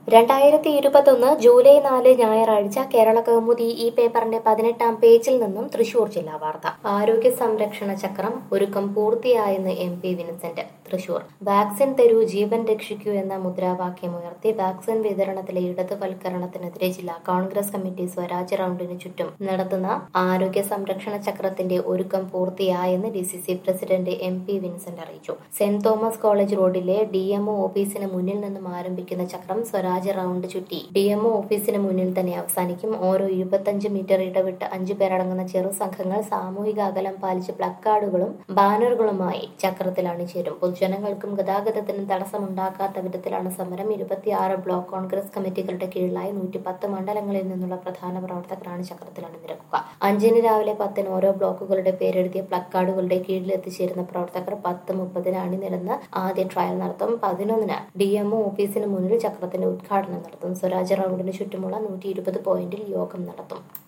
രണ്ടായിരത്തി ഇരുപത്തൊന്ന് ജൂലൈ നാല് ഞായറാഴ്ച കേരള കൗമുദി ഈ പേപ്പറിന്റെ പതിനെട്ടാം പേജിൽ നിന്നും തൃശൂർ ജില്ലാ വാർത്ത ആരോഗ്യ സംരക്ഷണ ചക്രം ഒരുക്കം പൂർത്തിയായെന്ന് M P Vincent Thrissur vaccine തരൂ ജീവൻ രക്ഷിക്കൂ എന്ന മുദ്രാവാക്യമുയർത്തി വാക്സിൻ വിതരണത്തിലെ ഇടതുവൽക്കരണത്തിനെതിരെ ജില്ലാ കോൺഗ്രസ് കമ്മിറ്റി സ്വരാജ് റൗണ്ടിന് ചുറ്റും നടത്തുന്ന ആരോഗ്യ സംരക്ഷണ ചക്രത്തിന്റെ ഒരുക്കം പൂർത്തിയായെന്ന് D C C president M P Vincent അറിയിച്ചു സെന്റ് തോമസ് കോളേജ് റോഡിലെ ഡി എംഒ ഓഫീസിന് മുന്നിൽ നിന്നും ആരംഭിക്കുന്ന ചക്രം സ്വരാജ് റൗണ്ട് ചുറ്റി ഡി എംഒ ഓഫീസിന് മുന്നിൽ തന്നെ അവസാനിക്കും ഓരോ ഇരുപത്തഞ്ച് മീറ്റർ ഇടവിട്ട് അഞ്ചു പേരടങ്ങുന്ന ചെറു സംഘങ്ങൾ സാമൂഹിക അകലം പാലിച്ച് പ്ലക്കാർഡുകളും ബാനറുകളുമായി ചക്രത്തിൽ അണിചേരും പൊതുജനങ്ങൾക്കും ഗതാഗതത്തിനും തടസ്സമുണ്ടാക്കാത്ത വിധത്തിലാണ് സമരം ഇരുപത്തിയാറ് ബ്ലോക്ക് കോൺഗ്രസ് കമ്മിറ്റികളുടെ കീഴിലായി നൂറ്റി പത്ത് മണ്ഡലങ്ങളിൽ നിന്നുള്ള പ്രധാന പ്രവർത്തകരാണ് ചക്രത്തിൽ അണിനിരക്കുക അഞ്ചിന് രാവിലെ പത്തിന് ഓരോ ബ്ലോക്കുകളുടെ പേരെഴുതിയ പ്ലക്കാർഡുകളുടെ കീഴിൽ എത്തിച്ചേരുന്ന പ്രവർത്തകർ പത്ത് മുപ്പതിന് അണിനിരന്ന് ആദ്യ ട്രയൽ നടത്തും പതിനൊന്നിന് ഡി എംഒ ഓഫീസിന് മുന്നിൽ ചക്രത്തിന്റെ ഉദ്ഘാടനം നടത്തും സ്വരാജ് റൗണ്ടിന് ചുറ്റുമുള്ള നൂറ്റി ഇരുപത് പോയിന്റിൽ യോഗം നടത്തും